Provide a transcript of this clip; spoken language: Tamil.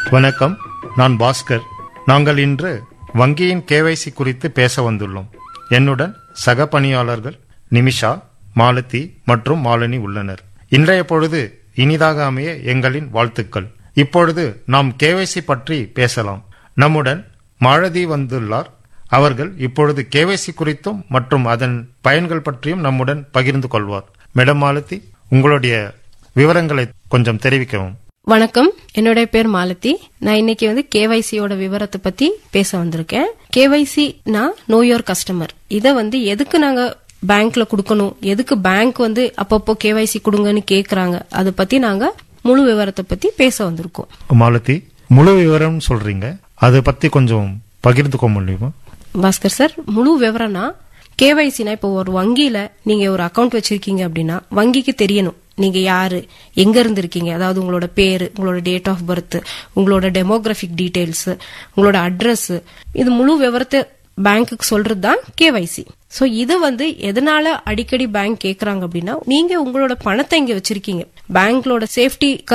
வணக்கம் நான் பாஸ்கர் நாங்கள் இன்று வங்கியின் கேவைசி குறித்து பேச வந்துள்ளோம் என்னுடன் சக பணியாளர்கள் நிமிஷா மாலதி மற்றும் மாலினி உள்ளனர் இன்றைய பொழுது இனிதாக அமைய எங்களின் வாழ்த்துக்கள் இப்பொழுது நாம் கேவைசி பற்றி பேசலாம் நம்முடன் மாலதி வந்துள்ளார் அவர்கள் இப்பொழுது கேவைசி குறித்தும் மற்றும் அதன் பயன்கள் பற்றியும் நம்முடன் பகிர்ந்து கொள்வார் மேடம் மாலதி உங்களுடைய விவரங்களை கொஞ்சம் தெரிவிக்கவும் வணக்கம் என்னுடைய பேர் மாலதி நான் இன்னைக்கு வந்து கேவைசியோட விவரத்தை பத்தி பேச வந்திருக்கேன் கேவைசி நான் நோ யோர் கஸ்டமர் இதை வந்து எதுக்கு நாங்க பேங்க்ல கொடுக்கணும் எதுக்கு பேங்க் வந்து அப்பப்போ கேவைசி கொடுங்கன்னு கேக்குறாங்க அதை பத்தி நாங்க முழு விவரத்தை பத்தி பேச வந்திருக்கோம் மாலதி முழு விவரம் சொல்றீங்க அதை பத்தி கொஞ்சம் பகிர்ந்துக்க முடியுமா பாஸ்கர் சார் முழு விவரம்னா கேவைசினா இப்போ ஒரு வங்கியில நீங்க ஒரு அக்கவுண்ட் வச்சிருக்கீங்க அப்படின்னா வங்கிக்கு தெரியணும் நீங்க யாரு எங்க இருந்து இருக்கீங்க அதாவது உங்களோட பேரு உங்களோட டேட் ஆஃப் பர்த் உங்களோட டெமோகிராபிக் டீடைல்ஸ் உங்களோட அட்ரஸ் இது முழு விவரத்தை பேங்க்குக்கு சொல்றது தான் கேவைசி சோ இது வந்து எதனால அடிக்கடி பேங்க் கேக்குறாங்க அப்படின்னா நீங்க உங்களோட பணத்தை இங்க வச்சிருக்கீங்க பேங்க்லோட சேஃப்டி